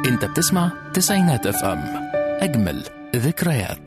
انت بتسمع تسعينات اف ام اجمل ذكريات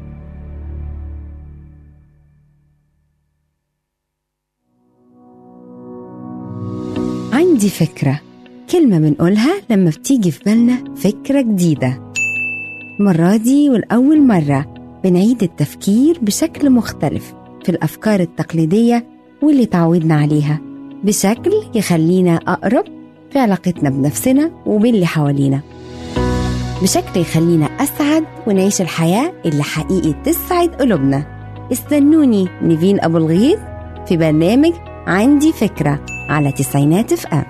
عندي فكرة كلمة بنقولها لما بتيجي في بالنا فكرة جديدة المرة دي والأول مرة بنعيد التفكير بشكل مختلف في الأفكار التقليدية واللي تعودنا عليها بشكل يخلينا أقرب في علاقتنا بنفسنا وباللي حوالينا بشكل يخلينا أسعد ونعيش الحياة اللي حقيقي تسعد قلوبنا استنوني نيفين أبو الغيط في برنامج عندي فكرة على تسعينات اف ام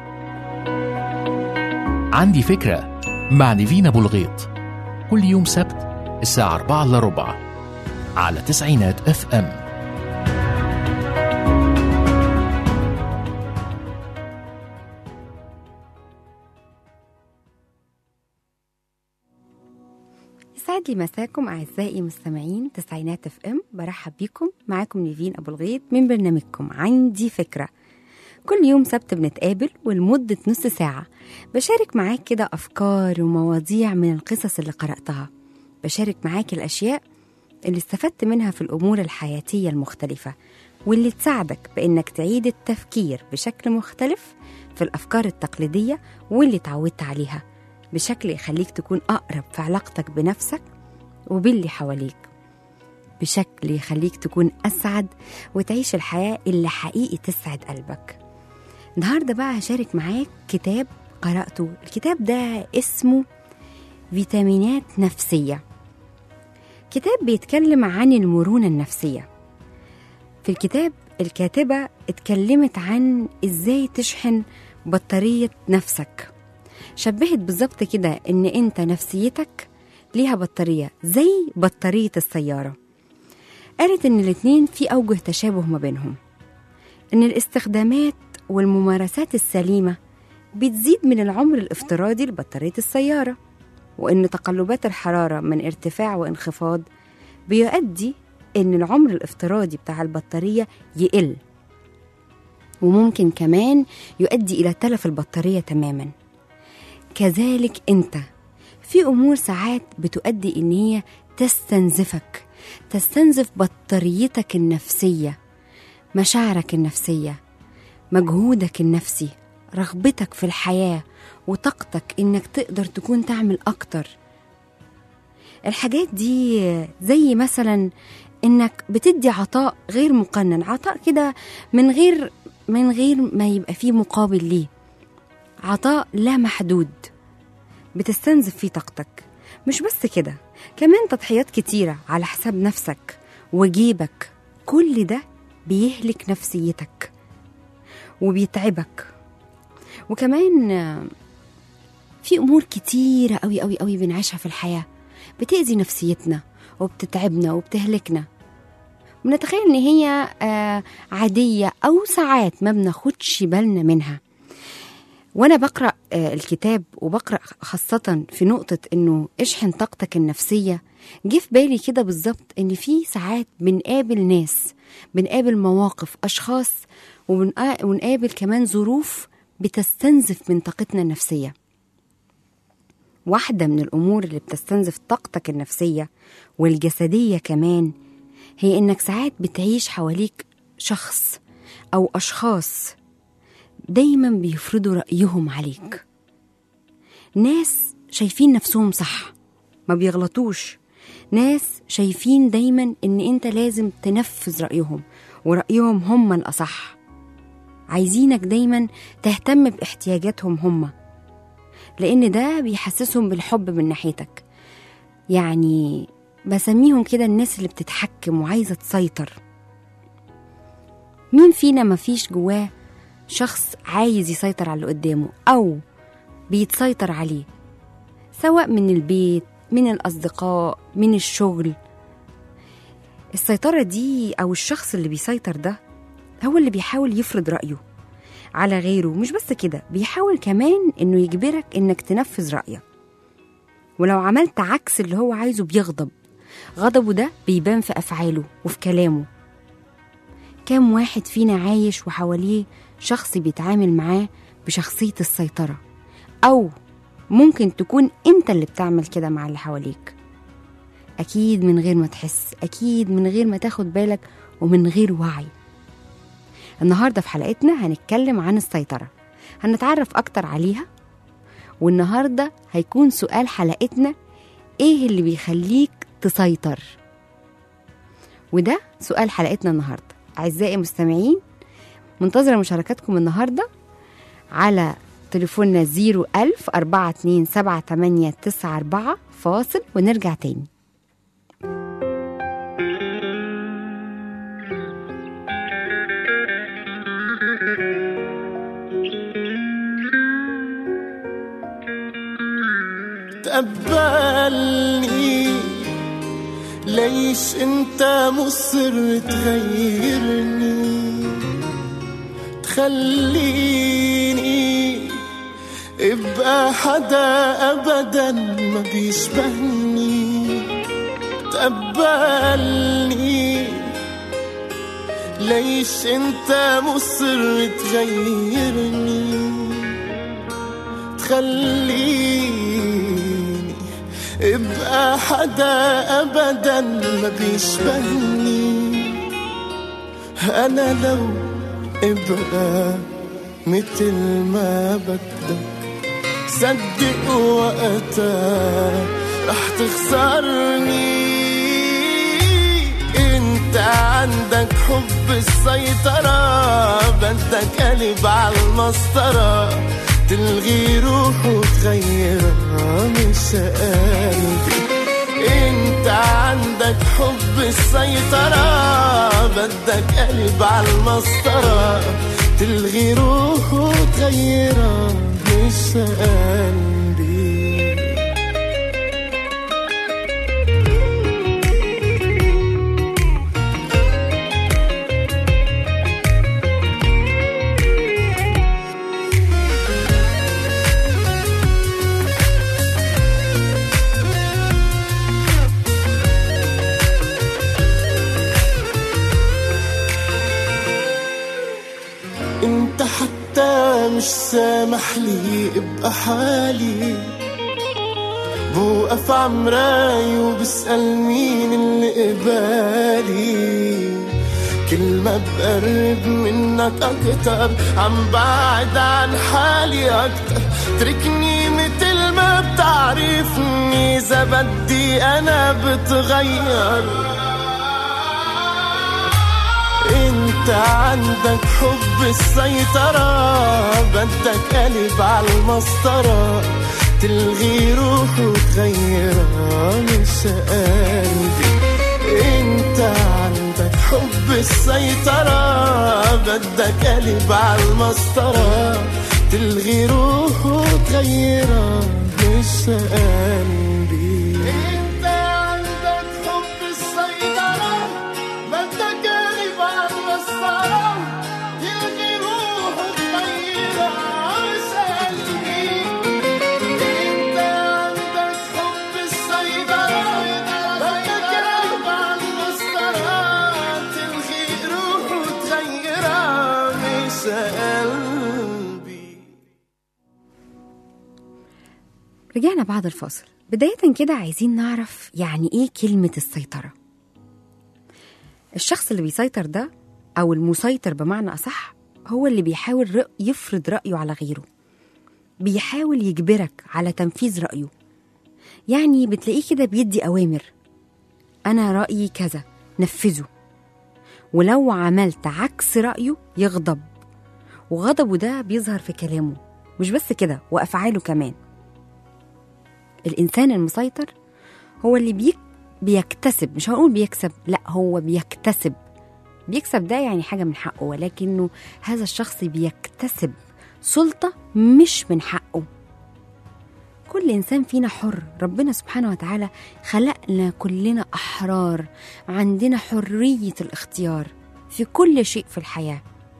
عندي فكرة مع نيفين أبو الغيط كل يوم سبت الساعة 4 إلا ربع على تسعينات اف ام يسعد لي مساكم أعزائي مستمعين تسعينات اف ام برحب بيكم معاكم نيفين أبو الغيط من برنامجكم عندي فكرة كل يوم سبت بنتقابل ولمدة نص ساعة بشارك معاك كده أفكار ومواضيع من القصص اللي قرأتها بشارك معاك الأشياء اللي استفدت منها في الأمور الحياتية المختلفة واللي تساعدك بإنك تعيد التفكير بشكل مختلف في الأفكار التقليدية واللي اتعودت عليها بشكل يخليك تكون أقرب في علاقتك بنفسك وباللي حواليك بشكل يخليك تكون أسعد وتعيش الحياة اللي حقيقي تسعد قلبك النهاردة بقى هشارك معاك كتاب قرأته الكتاب ده اسمه فيتامينات نفسية كتاب بيتكلم عن المرونة النفسية في الكتاب الكاتبة اتكلمت عن ازاي تشحن بطارية نفسك شبهت بالظبط كده ان انت نفسيتك ليها بطارية زي بطارية السيارة قالت ان الاتنين في اوجه تشابه ما بينهم ان الاستخدامات والممارسات السليمة بتزيد من العمر الافتراضي لبطارية السيارة وإن تقلبات الحرارة من ارتفاع وانخفاض بيؤدي إن العمر الافتراضي بتاع البطارية يقل وممكن كمان يؤدي إلى تلف البطارية تماما كذلك أنت في أمور ساعات بتؤدي إن هي تستنزفك تستنزف بطاريتك النفسية مشاعرك النفسية مجهودك النفسي رغبتك في الحياة وطاقتك إنك تقدر تكون تعمل أكتر الحاجات دي زي مثلا إنك بتدي عطاء غير مقنن عطاء كده من غير من غير ما يبقى فيه مقابل ليه عطاء لا محدود بتستنزف فيه طاقتك مش بس كده كمان تضحيات كتيرة على حساب نفسك وجيبك كل ده بيهلك نفسيتك وبيتعبك وكمان في امور كتيره قوي قوي قوي بنعيشها في الحياه بتاذي نفسيتنا وبتتعبنا وبتهلكنا بنتخيل ان هي عاديه او ساعات ما بناخدش بالنا منها وانا بقرا الكتاب وبقرا خاصه في نقطه انه اشحن طاقتك النفسيه جه في بالي كده بالظبط ان في ساعات بنقابل ناس بنقابل مواقف اشخاص ونقابل كمان ظروف بتستنزف من طاقتنا النفسيه واحده من الامور اللي بتستنزف طاقتك النفسيه والجسديه كمان هي انك ساعات بتعيش حواليك شخص او اشخاص دايما بيفرضوا رايهم عليك ناس شايفين نفسهم صح ما بيغلطوش ناس شايفين دايما ان انت لازم تنفذ رايهم ورايهم هم الاصح عايزينك دايما تهتم باحتياجاتهم هم لان ده بيحسسهم بالحب من ناحيتك يعني بسميهم كده الناس اللي بتتحكم وعايزه تسيطر مين فينا ما فيش جواه شخص عايز يسيطر على اللي قدامه او بيتسيطر عليه سواء من البيت من الاصدقاء من الشغل السيطره دي او الشخص اللي بيسيطر ده هو اللي بيحاول يفرض رايه على غيره مش بس كده بيحاول كمان انه يجبرك انك تنفذ رايك ولو عملت عكس اللي هو عايزه بيغضب غضبه ده بيبان في افعاله وفي كلامه كام واحد فينا عايش وحواليه شخص بيتعامل معاه بشخصيه السيطره او ممكن تكون انت اللي بتعمل كده مع اللي حواليك اكيد من غير ما تحس اكيد من غير ما تاخد بالك ومن غير وعي النهارده في حلقتنا هنتكلم عن السيطره هنتعرف اكتر عليها والنهارده هيكون سؤال حلقتنا ايه اللي بيخليك تسيطر وده سؤال حلقتنا النهارده اعزائي المستمعين منتظره مشاركاتكم النهارده على تليفوننا 01000 427 فاصل ونرجع تاني تقبلني ليش انت مصر تغيرني تخليني ابقى حدا ابدا ما بيشبهني تقبلني ليش انت مصر تغيرني تخليني ابقى حدا ابدا ما بيشبهني انا لو ابقى مثل ما بدك صدق وقتها رح تخسرني انت عندك حب السيطرة بدك قلب على المسطرة تلغي روح وتغيرها مش قلبي انت عندك حب السيطرة بدك قلب على المسطرة تلغي روح وتغيرها مش قلبي انت حتى مش سامح لي ابقى حالي بوقف عمراي وبسأل مين اللي قبالي كل ما بقرب منك أكتر عم بعد عن حالي أكتر تركني مثل ما بتعرفني إذا بدي أنا بتغير انت عندك حب السيطرة بدك قلب على المسطرة تلغي روح وتغيرها مش قلبي انت عندك حب السيطرة بدك قلب على المسطرة تلغي روح وتغيرها مش قلبي انت عندك حب السيطرة بدك قلب على المسطرة تلغي روح وتغيرها مش قلبي انت عندك حب السيطرة بدك قلب على المسطرة تلغي روح وتغيرها مش قلبي رجعنا بعد الفاصل بداية كده عايزين نعرف يعني ايه كلمة السيطرة الشخص اللي بيسيطر ده أو المسيطر بمعنى أصح هو اللي بيحاول رأ- يفرض رأيه على غيره بيحاول يجبرك على تنفيذ رأيه يعني بتلاقيه كده بيدي أوامر أنا رأيي كذا نفذه ولو عملت عكس رأيه يغضب وغضبه ده بيظهر في كلامه مش بس كده وأفعاله كمان الإنسان المسيطر هو اللي بيك بيكتسب مش هنقول بيكسب لا هو بيكتسب بيكسب ده يعني حاجة من حقه ولكنه هذا الشخص بيكتسب سلطة مش من حقه كل إنسان فينا حر ربنا سبحانه وتعالى خلقنا كلنا أحرار عندنا حرية الاختيار في كل شيء في الحياة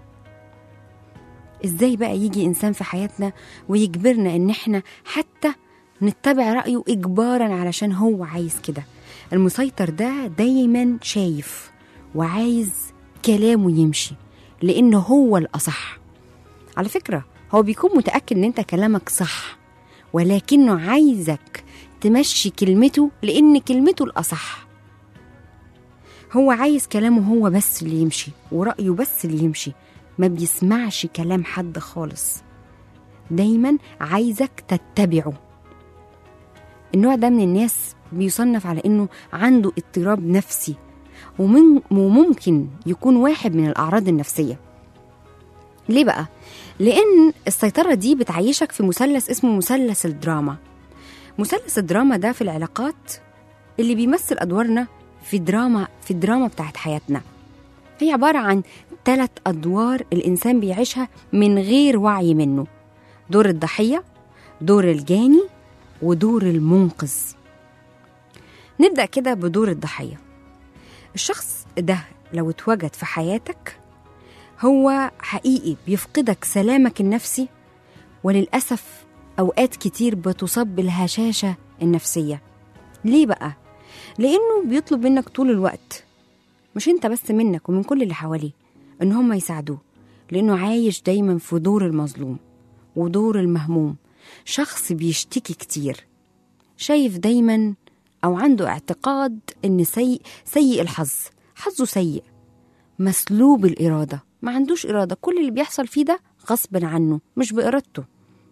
ازاي بقى يجي انسان في حياتنا ويجبرنا ان احنا حتى نتبع رايه اجبارا علشان هو عايز كده المسيطر ده دايما شايف وعايز كلامه يمشي لانه هو الاصح على فكره هو بيكون متاكد ان انت كلامك صح ولكنه عايزك تمشي كلمته لأن كلمته الأصح هو عايز كلامه هو بس اللي يمشي ورأيه بس اللي يمشي ما بيسمعش كلام حد خالص دايما عايزك تتبعه النوع ده من الناس بيصنف على انه عنده اضطراب نفسي ومن وممكن يكون واحد من الاعراض النفسيه ليه بقى لان السيطره دي بتعيشك في مثلث اسمه مثلث الدراما مثلث الدراما ده في العلاقات اللي بيمثل ادوارنا في دراما في الدراما بتاعت حياتنا هي عباره عن ثلاث ادوار الانسان بيعيشها من غير وعي منه دور الضحيه دور الجاني ودور المنقذ نبدا كده بدور الضحيه الشخص ده لو اتوجد في حياتك هو حقيقي بيفقدك سلامك النفسي وللأسف أوقات كتير بتصاب بالهشاشة النفسية ليه بقى؟ لأنه بيطلب منك طول الوقت مش انت بس منك ومن كل اللي حواليه ان هم يساعدوه لأنه عايش دايما في دور المظلوم ودور المهموم شخص بيشتكي كتير شايف دايما أو عنده اعتقاد إن سيء سيء الحظ حظه سيء مسلوب الإرادة ما عندوش إرادة كل اللي بيحصل فيه ده غصب عنه مش بإرادته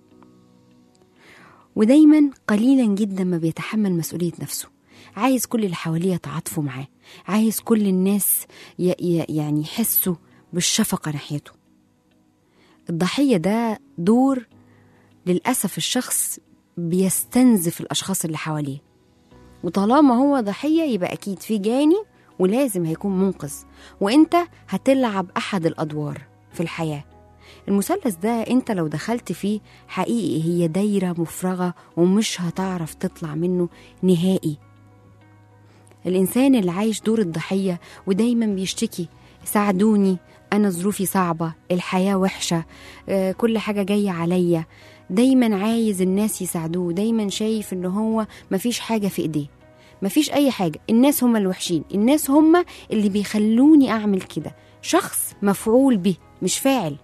ودايما قليلا جدا ما بيتحمل مسؤولية نفسه عايز كل اللي حواليه يتعاطفوا معاه عايز كل الناس ي- ي- يعني يحسوا بالشفقة ناحيته الضحية ده دور للأسف الشخص بيستنزف الأشخاص اللي حواليه وطالما هو ضحية يبقى أكيد في جاني ولازم هيكون منقذ وانت هتلعب أحد الأدوار في الحياة المثلث ده انت لو دخلت فيه حقيقي هي دايرة مفرغة ومش هتعرف تطلع منه نهائي الإنسان اللي عايش دور الضحية ودايما بيشتكي ساعدوني أنا ظروفي صعبة الحياة وحشة آه، كل حاجة جاية عليا دايما عايز الناس يساعدوه دايما شايف ان هو مفيش حاجة في ايديه مفيش اي حاجة الناس هم الوحشين الناس هم اللي بيخلوني اعمل كده شخص مفعول به مش فاعل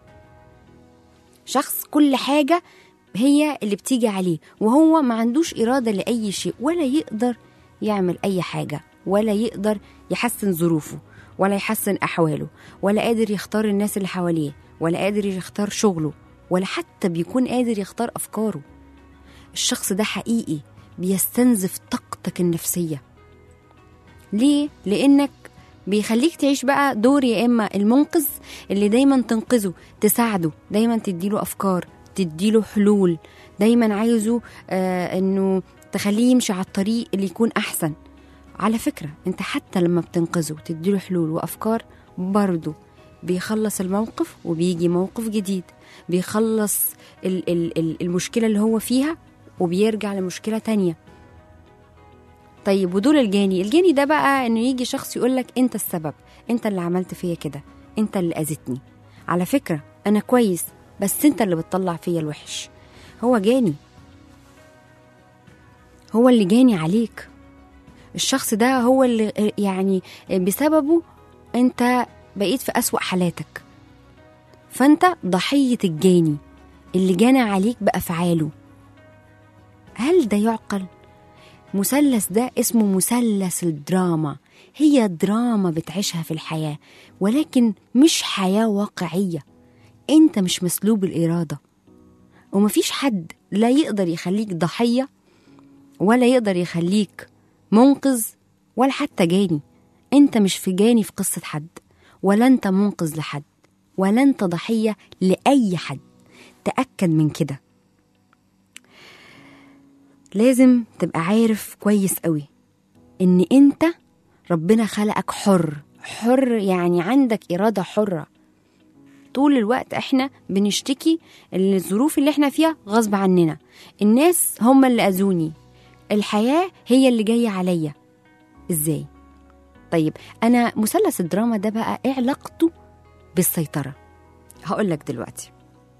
شخص كل حاجة هي اللي بتيجي عليه وهو ما عندوش إرادة لأي شيء ولا يقدر يعمل أي حاجة ولا يقدر يحسن ظروفه ولا يحسن أحواله ولا قادر يختار الناس اللي حواليه ولا قادر يختار شغله ولا حتى بيكون قادر يختار أفكاره الشخص ده حقيقي بيستنزف طاقتك النفسية ليه؟ لأنك بيخليك تعيش بقى دور يا إما المنقذ اللي دايما تنقذه تساعده دايما تديله أفكار تديله حلول دايما عايزه آه إنه تخليه يمشي على الطريق اللي يكون أحسن على فكرة انت حتى لما بتنقذه وتديله حلول وأفكار برضه بيخلص الموقف وبيجي موقف جديد بيخلص ال- ال- ال- المشكلة اللي هو فيها وبيرجع لمشكلة تانية طيب ودور الجاني الجاني ده بقى انه يجي شخص يقولك انت السبب انت اللي عملت فيا كده انت اللي اذيتني على فكرة انا كويس بس انت اللي بتطلع فيا الوحش هو جاني هو اللي جاني عليك الشخص ده هو اللي يعني بسببه انت بقيت في أسوأ حالاتك فانت ضحية الجاني اللي جنى عليك بأفعاله هل ده يعقل؟ مثلث ده اسمه مثلث الدراما هي دراما بتعيشها في الحياة ولكن مش حياة واقعية انت مش مسلوب الإرادة ومفيش حد لا يقدر يخليك ضحية ولا يقدر يخليك منقذ ولا حتى جاني انت مش في جاني في قصة حد ولا انت منقذ لحد ولا انت ضحية لأي حد تأكد من كده لازم تبقى عارف كويس قوي ان انت ربنا خلقك حر حر يعني عندك إرادة حرة طول الوقت احنا بنشتكي ان الظروف اللي احنا فيها غصب عننا الناس هم اللي أذوني الحياة هي اللي جاية عليا ازاي طيب انا مثلث الدراما ده بقى ايه علاقته بالسيطرة هقول لك دلوقتي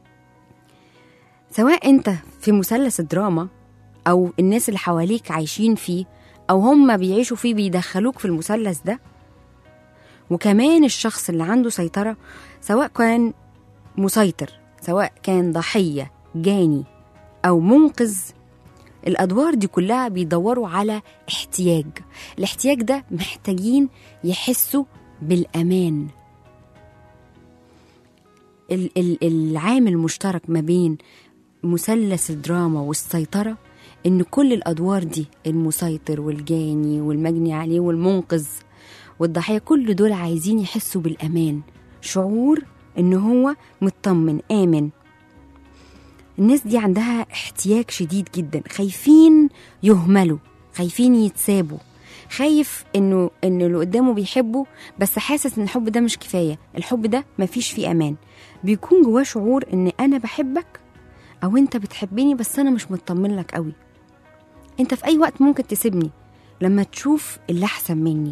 سواء انت في مثلث الدراما او الناس اللي حواليك عايشين فيه او هم بيعيشوا فيه بيدخلوك في المثلث ده وكمان الشخص اللي عنده سيطرة سواء كان مسيطر سواء كان ضحية جاني أو منقذ الادوار دي كلها بيدوروا على احتياج الاحتياج ده محتاجين يحسوا بالامان ال- ال- العامل المشترك ما بين مثلث الدراما والسيطرة إن كل الأدوار دي المسيطر والجاني والمجني عليه والمنقذ والضحية كل دول عايزين يحسوا بالأمان شعور إن هو مطمن آمن الناس دي عندها احتياج شديد جدا خايفين يهملوا خايفين يتسابوا خايف انه ان اللي قدامه بيحبه بس حاسس ان الحب ده مش كفايه الحب ده مفيش فيه امان بيكون جواه شعور ان انا بحبك او انت بتحبني بس انا مش مطمن لك قوي انت في اي وقت ممكن تسيبني لما تشوف اللي احسن مني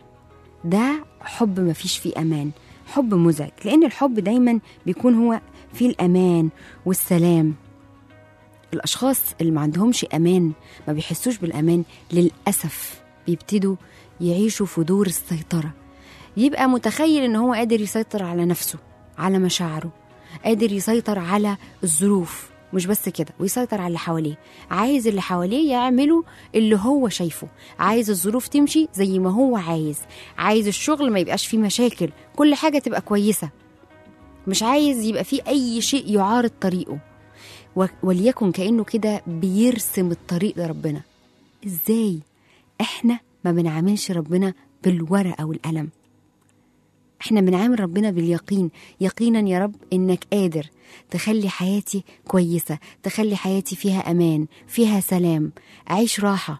ده حب مفيش فيه امان حب مزعج لان الحب دايما بيكون هو فيه الامان والسلام الاشخاص اللي ما عندهمش امان ما بيحسوش بالامان للاسف بيبتدوا يعيشوا في دور السيطره يبقى متخيل ان هو قادر يسيطر على نفسه على مشاعره قادر يسيطر على الظروف مش بس كده ويسيطر على اللي حواليه عايز اللي حواليه يعملوا اللي هو شايفه عايز الظروف تمشي زي ما هو عايز عايز الشغل ما يبقاش فيه مشاكل كل حاجة تبقى كويسة مش عايز يبقى فيه أي شيء يعارض طريقه و- وليكن كأنه كده بيرسم الطريق لربنا إزاي إحنا ما بنعاملش ربنا بالورقة والقلم احنا بنعامل ربنا باليقين يقينا يا رب انك قادر تخلي حياتي كويسه تخلي حياتي فيها امان فيها سلام اعيش راحه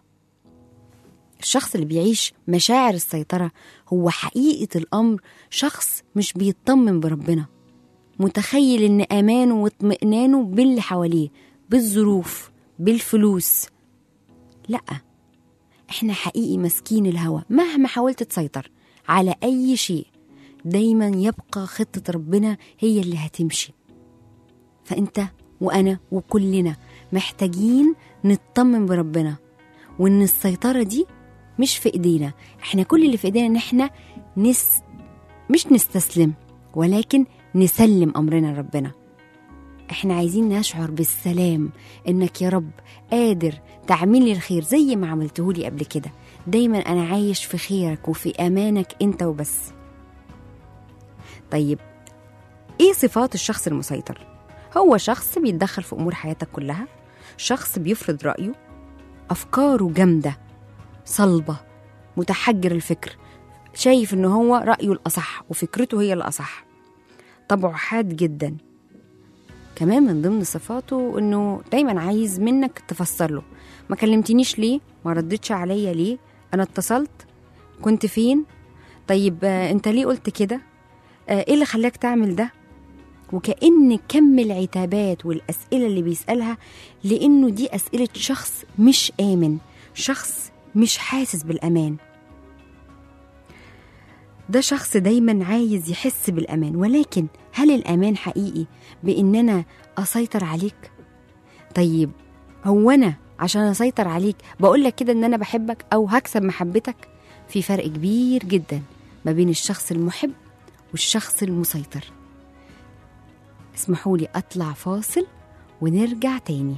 الشخص اللي بيعيش مشاعر السيطره هو حقيقه الامر شخص مش بيطمن بربنا متخيل ان امانه واطمئنانه باللي حواليه بالظروف بالفلوس لا احنا حقيقي ماسكين الهوى مهما حاولت تسيطر على اي شيء دايما يبقى خطة ربنا هي اللي هتمشي فانت وانا وكلنا محتاجين نطمن بربنا وان السيطرة دي مش في ايدينا احنا كل اللي في ايدينا ان احنا نس مش نستسلم ولكن نسلم امرنا لربنا احنا عايزين نشعر بالسلام انك يا رب قادر تعمل لي الخير زي ما عملته لي قبل كده دايما انا عايش في خيرك وفي امانك انت وبس طيب ايه صفات الشخص المسيطر هو شخص بيتدخل في امور حياتك كلها شخص بيفرض رايه افكاره جامده صلبه متحجر الفكر شايف ان هو رايه الاصح وفكرته هي الاصح طبعه حاد جدا كمان من ضمن صفاته انه دايما عايز منك تفسر له ما كلمتنيش ليه ما ردتش عليا ليه انا اتصلت كنت فين طيب آه، انت ليه قلت كده آه، ايه اللي خلاك تعمل ده وكأن كم العتابات والأسئلة اللي بيسألها لأنه دي أسئلة شخص مش آمن شخص مش حاسس بالأمان ده شخص دايما عايز يحس بالأمان ولكن هل الأمان حقيقي بإن أنا أسيطر عليك؟ طيب هو أنا عشان أسيطر عليك بقول لك كده إن أنا بحبك أو هكسب محبتك؟ في فرق كبير جدا ما بين الشخص المحب والشخص المسيطر اسمحوا لي اطلع فاصل ونرجع تاني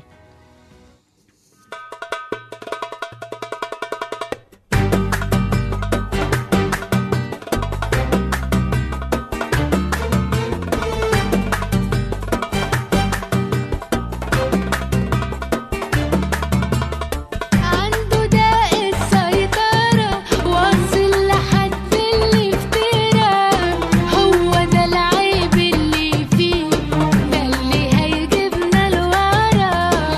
عنده داء السيطرة واصل لحد الافتراء هو ده العيب اللي فيه ده اللي هيجيبنا لورا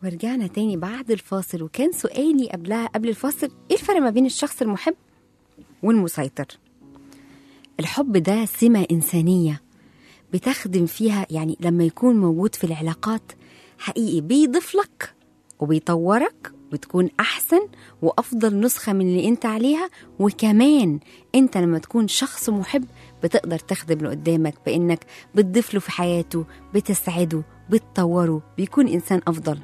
ورجعنا تاني بعد الفاصل وكان سؤالي قبلها قبل الفاصل ايه الفرق ما بين الشخص المحب والمسيطر الحب ده سمة إنسانية بتخدم فيها يعني لما يكون موجود في العلاقات حقيقي بيضيف لك وبيطورك وتكون أحسن وأفضل نسخة من اللي أنت عليها وكمان أنت لما تكون شخص محب بتقدر تخدم اللي قدامك بإنك بتضيف له في حياته بتسعده بتطوره بيكون إنسان أفضل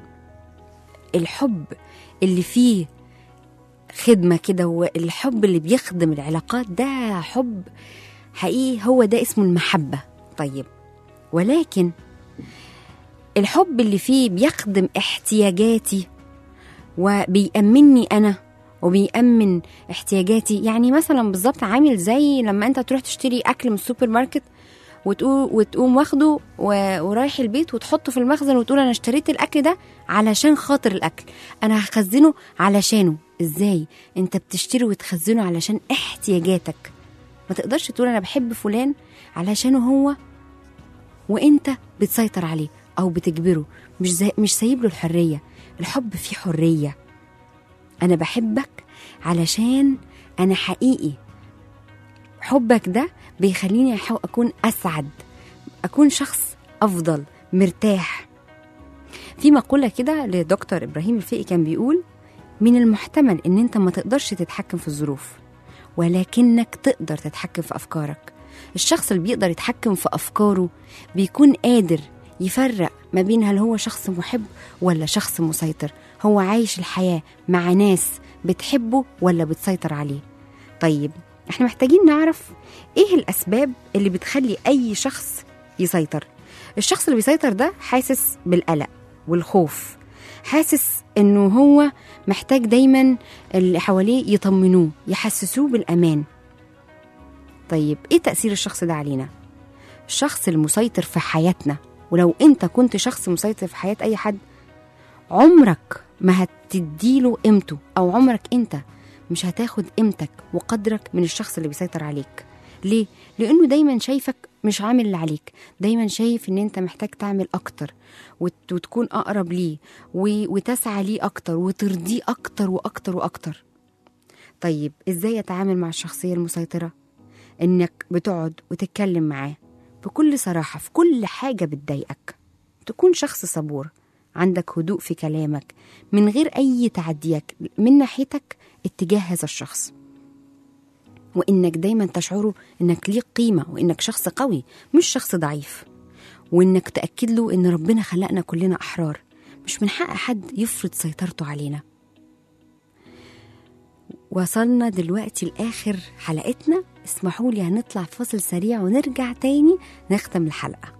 الحب اللي فيه خدمة كده والحب اللي بيخدم العلاقات ده حب حقيقي هو ده اسمه المحبة طيب ولكن الحب اللي فيه بيخدم احتياجاتي وبيأمني أنا وبيأمن احتياجاتي يعني مثلا بالظبط عامل زي لما أنت تروح تشتري أكل من السوبر ماركت وتقول وتقوم واخده و- ورايح البيت وتحطه في المخزن وتقول انا اشتريت الاكل ده علشان خاطر الاكل انا هخزنه علشانه ازاي انت بتشتري وتخزنه علشان احتياجاتك ما تقدرش تقول انا بحب فلان علشانه هو وانت بتسيطر عليه او بتجبره مش زي مش سايب له الحريه الحب فيه حريه انا بحبك علشان انا حقيقي حبك ده بيخليني أحو- اكون اسعد اكون شخص افضل مرتاح في مقولة كده لدكتور إبراهيم الفقي كان بيقول من المحتمل إن أنت ما تقدرش تتحكم في الظروف ولكنك تقدر تتحكم في أفكارك الشخص اللي بيقدر يتحكم في أفكاره بيكون قادر يفرق ما بين هل هو شخص محب ولا شخص مسيطر هو عايش الحياة مع ناس بتحبه ولا بتسيطر عليه طيب احنا محتاجين نعرف ايه الأسباب اللي بتخلي أي شخص يسيطر الشخص اللي بيسيطر ده حاسس بالقلق والخوف حاسس انه هو محتاج دايما اللي حواليه يطمنوه يحسسوه بالامان طيب ايه تاثير الشخص ده علينا الشخص المسيطر في حياتنا ولو انت كنت شخص مسيطر في حياه اي حد عمرك ما هتديله قيمته او عمرك انت مش هتاخد قيمتك وقدرك من الشخص اللي بيسيطر عليك ليه لانه دايما شايفك مش عامل اللي عليك دايما شايف ان انت محتاج تعمل اكتر وت- وتكون اقرب ليه و- وتسعى ليه اكتر وترضيه اكتر واكتر واكتر طيب ازاي اتعامل مع الشخصيه المسيطره انك بتقعد وتتكلم معاه بكل صراحه في كل حاجه بتضايقك تكون شخص صبور عندك هدوء في كلامك من غير اي تعديات من ناحيتك اتجاه هذا الشخص وانك دايما تشعره انك ليك قيمه وانك شخص قوي مش شخص ضعيف وانك تاكد له ان ربنا خلقنا كلنا احرار مش من حق حد يفرض سيطرته علينا وصلنا دلوقتي لاخر حلقتنا اسمحوا لي هنطلع فاصل سريع ونرجع تاني نختم الحلقه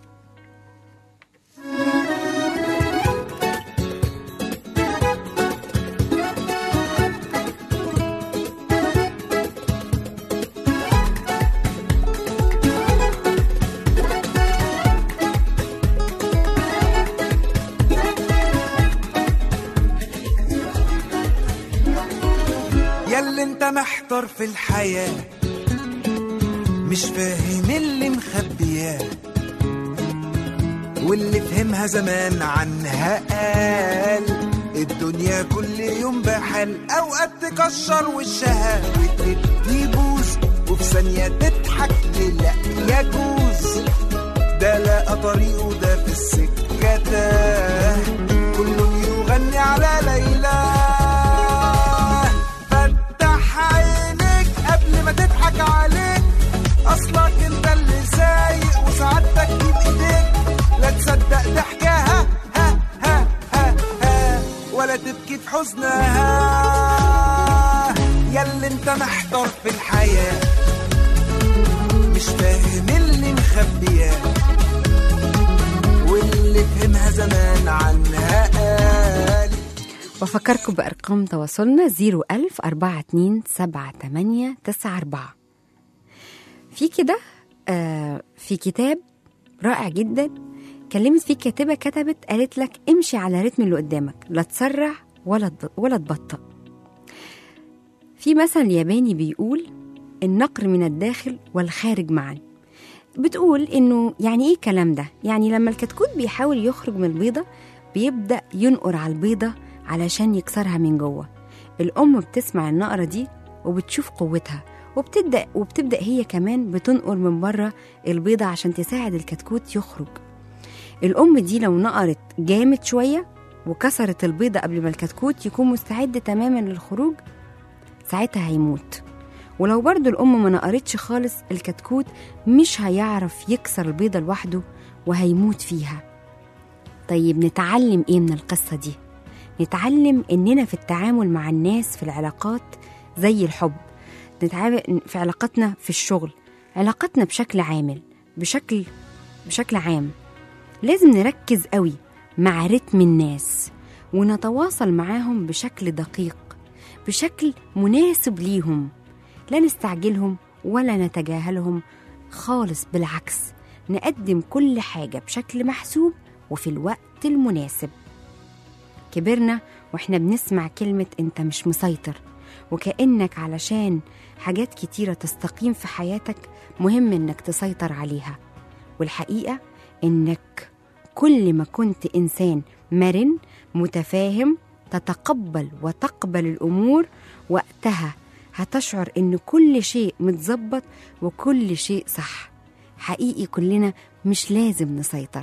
ياللي انت محتار في الحياة مش فاهم اللي مخبياه واللي فهمها زمان عنها قال الدنيا كل يوم بحال اوقات تكشر وشها وتدي بوز وفي ثانية تضحك لا يجوز ده لقى طريقه ده في السكة تاه كل يغني على ليلى فتح عينيك قبل ما تضحك عليك اصلك انت اللي سايق وسعادتك دي بايديك لا تصدق ضحكها ها ها ها ها ولا تبكي في حزنها ياللي انت محتار في الحياه مش فاهم اللي مخبياه واللي فهمها زمان عنها قال بفكركم بأرقام تواصلنا 01000 42 78 94 في كده آه في كتاب رائع جدا كلمت فيه كاتبة كتبت قالت لك امشي على رتم اللي قدامك لا تسرع ولا تب- ولا تبطأ في مثل ياباني بيقول النقر من الداخل والخارج معا بتقول انه يعني ايه الكلام ده يعني لما الكتكوت بيحاول يخرج من البيضة بيبدأ ينقر على البيضة علشان يكسرها من جوه الأم بتسمع النقرة دي وبتشوف قوتها وبتبدأ وبتبدأ هي كمان بتنقر من بره البيضة عشان تساعد الكتكوت يخرج الأم دي لو نقرت جامد شوية وكسرت البيضة قبل ما الكتكوت يكون مستعد تماما للخروج ساعتها هيموت ولو برضو الأم ما نقرتش خالص الكتكوت مش هيعرف يكسر البيضة لوحده وهيموت فيها طيب نتعلم إيه من القصة دي؟ نتعلم إننا في التعامل مع الناس في العلاقات زي الحب نتعامل في علاقاتنا في الشغل علاقاتنا بشكل عامل بشكل بشكل عام لازم نركز قوي مع رتم الناس ونتواصل معاهم بشكل دقيق بشكل مناسب ليهم لا نستعجلهم ولا نتجاهلهم خالص بالعكس نقدم كل حاجة بشكل محسوب وفي الوقت المناسب كبرنا واحنا بنسمع كلمة انت مش مسيطر وكأنك علشان حاجات كتيرة تستقيم في حياتك مهم انك تسيطر عليها والحقيقة انك كل ما كنت انسان مرن متفاهم تتقبل وتقبل الامور وقتها هتشعر ان كل شيء متظبط وكل شيء صح حقيقي كلنا مش لازم نسيطر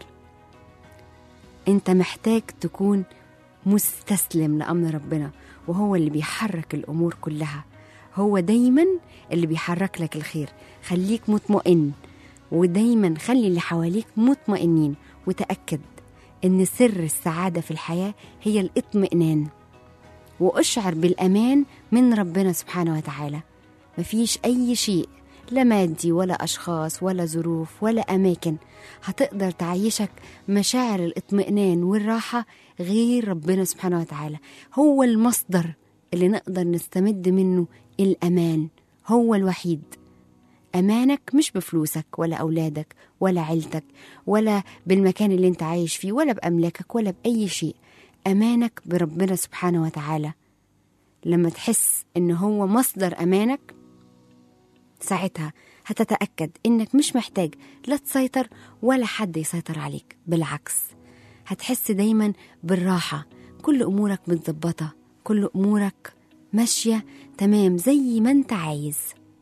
انت محتاج تكون مستسلم لامر ربنا وهو اللي بيحرك الامور كلها هو دايما اللي بيحرك لك الخير خليك مطمئن ودايما خلي اللي حواليك مطمئنين وتاكد ان سر السعاده في الحياه هي الاطمئنان واشعر بالامان من ربنا سبحانه وتعالى مفيش اي شيء لا مادي ولا اشخاص ولا ظروف ولا اماكن هتقدر تعيشك مشاعر الاطمئنان والراحه غير ربنا سبحانه وتعالى هو المصدر اللي نقدر نستمد منه الامان هو الوحيد امانك مش بفلوسك ولا اولادك ولا عيلتك ولا بالمكان اللي انت عايش فيه ولا باملاكك ولا باي شيء امانك بربنا سبحانه وتعالى لما تحس ان هو مصدر امانك ساعتها هتتاكد انك مش محتاج لا تسيطر ولا حد يسيطر عليك بالعكس هتحس دايما بالراحه كل امورك متظبطه كل امورك ماشيه تمام زي ما انت عايز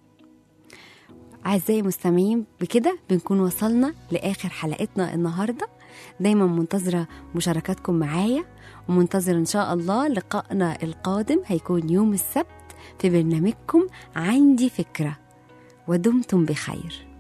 أعزائي المستمعين بكده بنكون وصلنا لآخر حلقتنا النهاردة دايما منتظرة مشاركاتكم معايا ومنتظرة إن شاء الله لقائنا القادم هيكون يوم السبت في برنامجكم عندي فكرة ودمتم بخير